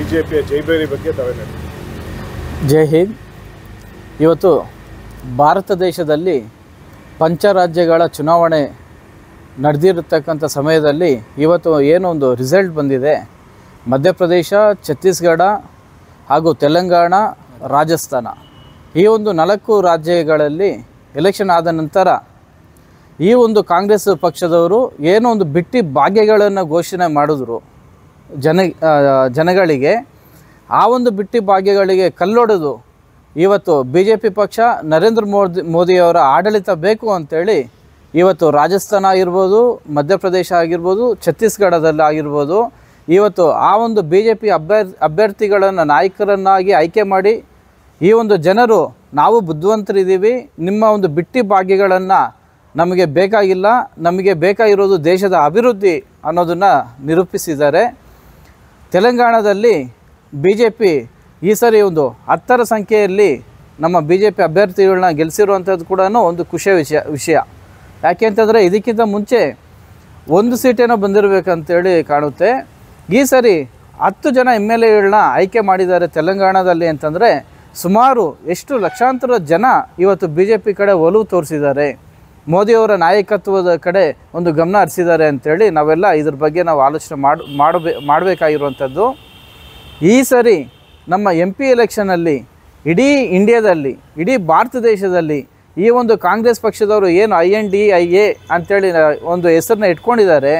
J ಪಿಯ ಜೈಬೇರಿ ಬಗ್ಗೆ ತಾವೇನು ಹೇಳ್ತೀರಿ? ಜೈ ಹಿಂದ್ ಇವತ್ತು ಭಾರತ ದೇಶದಲ್ಲಿ ಪಂಚರಾಜ್ಯಗಳ ಚುನಾವಣೆ ನಡೆದಿರತಕ್ಕಂಥ ಸಮಯದಲ್ಲಿ ಇವತ್ತು ಏನೋ ಒಂದು ರಿಸಲ್ಟ್ ಬಂದಿದೆ ಮಧ್ಯಪ್ರದೇಶ ಛತ್ತೀಸ್ಗಢ ಹಾಗೂ ತೆಲಂಗಾಣ ರಾಜಸ್ಥಾನ ಈ ಒಂದು ನಾಲ್ಕು ರಾಜ್ಯಗಳಲ್ಲಿ ಎಲೆಕ್ಷನ್ ಆದ ನಂತರ ಈ ಒಂದು ಕಾಂಗ್ರೆಸ್ ಪಕ್ಷದವರು ಏನೋ ಒಂದು ಬಿಟ್ಟಿ ಭಾಗ್ಯಗಳನ್ನು ಘೋಷಣೆ ಮಾಡಿದ್ರು ಜನ ಆ, ಜನಗಳಿಗೆ ಆ ಒಂದು ಬಿಟ್ಟಿ ಭಾಗ್ಯಗಳಿಗೆ ಕಲ್ಲೊಡೆದು ಇವತ್ತು ಬಿ ಜೆ ಪಿ ಪಕ್ಷ ನರೇಂದ್ರ ಮೋದಿ ಮೋದಿಯವರ ಆಡಳಿತ ಬೇಕು ಅಂತೇಳಿ ಇವತ್ತು ರಾಜಸ್ಥಾನ ಆಗಿರ್ಬೋದು ಮಧ್ಯಪ್ರದೇಶ ಆಗಿರ್ಬೋದು ಛತ್ತೀಸ್ಗಢದಲ್ಲಿ ಆಗಿರ್ಬೋದು ಇವತ್ತು ಆ ಒಂದು ಬಿ ಜೆ ಪಿ ಅಭ್ಯರ್ಥಿ ಅಭ್ಯರ್ಥಿಗಳನ್ನು ನಾಯಕರನ್ನಾಗಿ ಆಯ್ಕೆ ಮಾಡಿ ಈ ಒಂದು ಜನರು ನಾವು ಬುದ್ಧಿವಂತರಿದ್ದೀವಿ ನಿಮ್ಮ ಒಂದು ಬಿಟ್ಟಿ ಭಾಗ್ಯಗಳನ್ನು ನಮಗೆ ಬೇಕಾಗಿಲ್ಲ ನಮಗೆ ಬೇಕಾಗಿರೋದು ದೇಶದ ಅಭಿವೃದ್ಧಿ ಅನ್ನೋದನ್ನು ನಿರೂಪಿಸಿದ್ದಾರೆ ತೆಲಂಗಾಣದಲ್ಲಿ ಬಿ ಜೆ ಪಿ ಈ ಸರಿ ಒಂದು ಹತ್ತರ ಸಂಖ್ಯೆಯಲ್ಲಿ ನಮ್ಮ ಬಿ ಜೆ ಪಿ ಅಭ್ಯರ್ಥಿಗಳನ್ನ ಗೆಲ್ಲಿಸಿರುವಂಥದ್ದು ಕೂಡ ಒಂದು ಖುಷಿಯ ವಿಷಯ ವಿಷಯ ಯಾಕೆ ಅಂತಂದರೆ ಇದಕ್ಕಿಂತ ಮುಂಚೆ ಒಂದು ಸೀಟೇನೋ ಬಂದಿರಬೇಕಂತೇಳಿ ಕಾಣುತ್ತೆ ಈ ಸರಿ ಹತ್ತು ಜನ ಎಮ್ ಎಲ್ ಎಗಳನ್ನ ಆಯ್ಕೆ ಮಾಡಿದ್ದಾರೆ ತೆಲಂಗಾಣದಲ್ಲಿ ಅಂತಂದರೆ ಸುಮಾರು ಎಷ್ಟು ಲಕ್ಷಾಂತರ ಜನ ಇವತ್ತು ಬಿ ಜೆ ಪಿ ಕಡೆ ಒಲವು ತೋರಿಸಿದ್ದಾರೆ ಮೋದಿಯವರ ನಾಯಕತ್ವದ ಕಡೆ ಒಂದು ಗಮನ ಹರಿಸಿದ್ದಾರೆ ಅಂತೇಳಿ ನಾವೆಲ್ಲ ಇದ್ರ ಬಗ್ಗೆ ನಾವು ಆಲೋಚನೆ ಮಾಡಿ ಮಾಡಬೇ ಮಾಡಬೇಕಾಗಿರುವಂಥದ್ದು ಈ ಸರಿ ನಮ್ಮ ಎಂ ಪಿ ಎಲೆಕ್ಷನಲ್ಲಿ ಇಡೀ ಇಂಡಿಯಾದಲ್ಲಿ ಇಡೀ ಭಾರತ ದೇಶದಲ್ಲಿ ಈ ಒಂದು ಕಾಂಗ್ರೆಸ್ ಪಕ್ಷದವರು ಏನು I N D I A ಅಂತೇಳಿ ನ- ಒಂದು ಹೆಸರನ್ನ ಇಟ್ಕೊಂಡಿದ್ದಾರೆ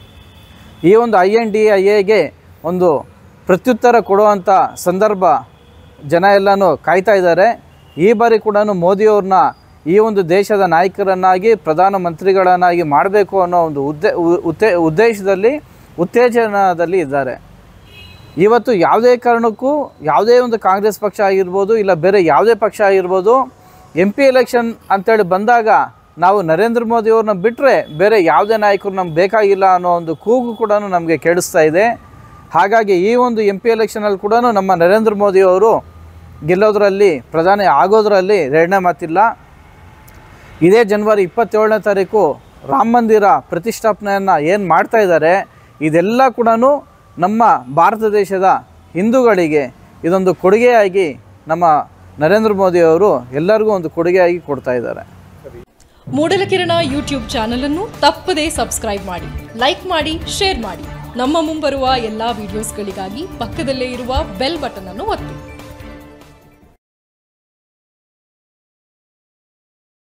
ಈ ಒಂದು ಐ ಎನ್ ಡಿ ಐ ಎಗೆ ಒಂದು ಪ್ರತ್ಯುತ್ತರ ಕೊಡುವಂಥ ಸಂದರ್ಭ ಜನ ಎಲ್ಲನೂ ಕಾಯ್ತಾ ಇದ್ದಾರೆ ಈ ಬಾರಿ ಕೂಡ ಮೋದಿಯವ್ರನ್ನ ಈ ಒಂದು ದೇಶದ ನಾಯಕರನ್ನಾಗಿ ಪ್ರಧಾನಮಂತ್ರಿಗಳನ್ನಾಗಿ ಮಾಡಬೇಕು ಅನ್ನೋ ಒಂದು ಉದ್ದೇ ಉ- ಉತ್ತೇ ಉದ್ದೇಶದಲ್ಲಿ ಉತ್ತೇಜನದಲ್ಲಿ ಇದ್ದಾರೆ ಇವತ್ತು ಯಾವುದೇ ಕಾರಣಕ್ಕೂ ಯಾವುದೇ ಒಂದು ಕಾಂಗ್ರೆಸ್ ಪಕ್ಷ ಆಗಿರ್ಬೋದು ಇಲ್ಲ ಬೇರೆ ಯಾವುದೇ ಪಕ್ಷ ಆಗಿರ್ಬೋದು ಎಂ ಪಿ ಎಲೆಕ್ಷನ್ ಅಂತೇಳಿ ಬಂದಾಗ ನಾವು ನರೇಂದ್ರ ಮೋದಿಯವ್ರನ್ನ ಬಿಟ್ಟರೆ ಬೇರೆ ಯಾವುದೇ ನಾಯಕರು ನಮ್ಗೆ ಬೇಕಾಗಿಲ್ಲ ಅನ್ನೋ ಒಂದು ಕೂಗು ಕೂಡ ನಮಗೆ ಕೇಳಿಸ್ತಾ ಇದೆ ಹಾಗಾಗಿ ಈ ಒಂದು ಎಂ ಪಿ ಎಲೆಕ್ಷನಲ್ಲಿ ಕೂಡ ನಮ್ಮ ನರೇಂದ್ರ ಮೋದಿಯವರು ಗೆಲ್ಲೋದ್ರಲ್ಲಿ ಪ್ರಧಾನಿ ಆಗೋದ್ರಲ್ಲಿ ಎರಡನೇ ಮಾತಿಲ್ಲ ಇದೇ ಜನವರಿ ಇಪ್ಪತ್ತೇಳನೇ ತಾರೀಕು ರಾಮ ಮಂದಿರ ಪ್ರತಿಷ್ಠಾಪನೆಯನ್ನು ಏನು ಮಾಡ್ತಾ ಇದ್ದಾರೆ ಇದೆಲ್ಲ ಕೂಡ ನಮ್ಮ ಭಾರತ ದೇಶದ ಹಿಂದೂಗಳಿಗೆ ಇದೊಂದು ಕೊಡುಗೆಯಾಗಿ ನಮ್ಮ ನರೇಂದ್ರ ಮೋದಿಯವರು ಎಲ್ಲರಿಗೂ ಒಂದು ಕೊಡುಗೆಯಾಗಿ ಕೊಡ್ತಾ ಇದ್ದಾರೆ ಮೂಡಲಕಿರಣ ಯೂಟ್ಯೂಬ್ ಚಾನಲ್ ಅನ್ನು ತಪ್ಪದೇ ಸಬ್ಸ್ಕ್ರೈಬ್ ಮಾಡಿ ಲೈಕ್ ಮಾಡಿ ಶೇರ್ ಮಾಡಿ ನಮ್ಮ ಮುಂಬರುವ ಎಲ್ಲಾ ವಿಡಿಯೋಸ್ಗಳಿಗಾಗಿ ಪಕ್ಕದಲ್ಲೇ ಇರುವ ಬೆಲ್ ಬಟನ್ ಅನ್ನು ಒತ್ತಿ